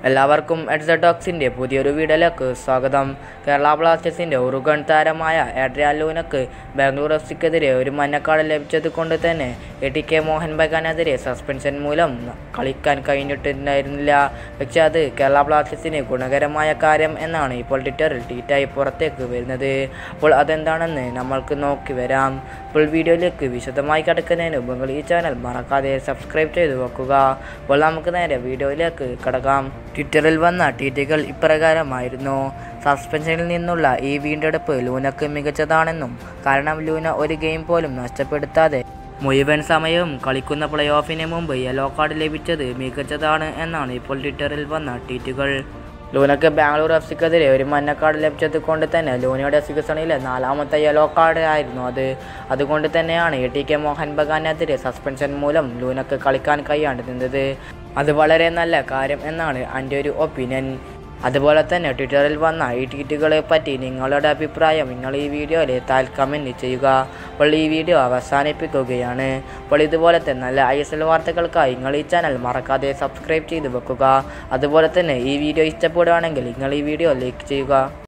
എല്ലാവർക്കും എഡ്സഡോക്സിൻ്റെ പുതിയൊരു വീഡിയോയിലേക്ക് സ്വാഗതം കേരള ബ്ലാസ്റ്റേഴ്സിൻ്റെ ഉറുഗൺ താരമായ ആഡ്രിയാൻ ലൂനക്ക് ബാംഗ്ലൂർ എഫ് സിക്കെതിരെ ഒരു മഞ്ഞക്കാട് ലഭിച്ചത് കൊണ്ട് തന്നെ എ ടി കെ മോഹൻ ബഗാനെതിരെ സസ്പെൻഷൻ മൂലം കളിക്കാൻ കഴിഞ്ഞിട്ടുണ്ടായിരുന്നില്ല പക്ഷേ അത് കേരള ബ്ലാസ്റ്റേഴ്സിന് ഗുണകരമായ കാര്യം എന്നാണ് ഇപ്പോൾ ട്വിറ്ററിൽ ട്വീറ്റായി പുറത്തേക്ക് വരുന്നത് അപ്പോൾ അതെന്താണെന്ന് നമ്മൾക്ക് നോക്കി വരാം ഇപ്പോൾ വീഡിയോയിലേക്ക് വിശദമായി കിടക്കുന്നതിന് മുമ്പ് നിങ്ങൾ ഈ ചാനൽ മറക്കാതെ സബ്സ്ക്രൈബ് ചെയ്ത് വെക്കുക അപ്പോൾ നമുക്ക് നേരെ വീഡിയോയിലേക്ക് കടക്കാം ട്വിറ്ററിൽ വന്ന ട്വീറ്റുകൾ ഇപ്രകാരമായിരുന്നു സസ്പെൻഷനിൽ നിന്നുള്ള ഈ വീണ്ടെടുപ്പ് ലൂനക്ക് മികച്ചതാണെന്നും കാരണം ലൂന ഒരു ഗെയിം പോലും നഷ്ടപ്പെടുത്താതെ മുഴുവൻ സമയവും കളിക്കുന്ന പ്ലേ ഓഫിന് മുമ്പ് യെല്ലോ കാർഡ് ലഭിച്ചത് മികച്ചതാണ് എന്നാണ് ഇപ്പോൾ ട്വിറ്ററിൽ വന്ന ട്വീറ്റുകൾ ലൂനക്ക് ബാംഗ്ലൂർ എഫ് സിക്കെതിരെ ഒരു മഞ്ഞ കാർഡ് ലഭിച്ചത് കൊണ്ട് തന്നെ ലൂനയുടെ സീസണിലെ നാലാമത്തെ യെല്ലോ കാർഡ് ആയിരുന്നു അത് അതുകൊണ്ട് തന്നെയാണ് എ ടി കെ മോഹൻ ബഗാനെതിരെ സസ്പെൻഷൻ മൂലം ലൂനക്ക് കളിക്കാൻ കഴിയാണ്ടിരുന്നത് അത് വളരെ നല്ല കാര്യം എന്നാണ് എൻ്റെ ഒരു ഒപ്പീനിയൻ അതുപോലെ തന്നെ ട്വിറ്ററിൽ വന്ന ഈ ട്വീറ്റുകളെ പറ്റി നിങ്ങളുടെ അഭിപ്രായം നിങ്ങൾ ഈ വീഡിയോയിൽ താൽ കമൻറ്റ് ചെയ്യുക അപ്പോൾ ഈ വീഡിയോ അവസാനിപ്പിക്കുകയാണ് അപ്പോൾ ഇതുപോലത്തെ നല്ല ഐ എസ് എൽ വാർത്തകൾക്കായി നിങ്ങൾ ഈ ചാനൽ മറക്കാതെ സബ്സ്ക്രൈബ് ചെയ്ത് വെക്കുക അതുപോലെ തന്നെ ഈ വീഡിയോ ഇഷ്ടപ്പെടുകയാണെങ്കിൽ നിങ്ങൾ ഈ വീഡിയോ ലൈക്ക് ചെയ്യുക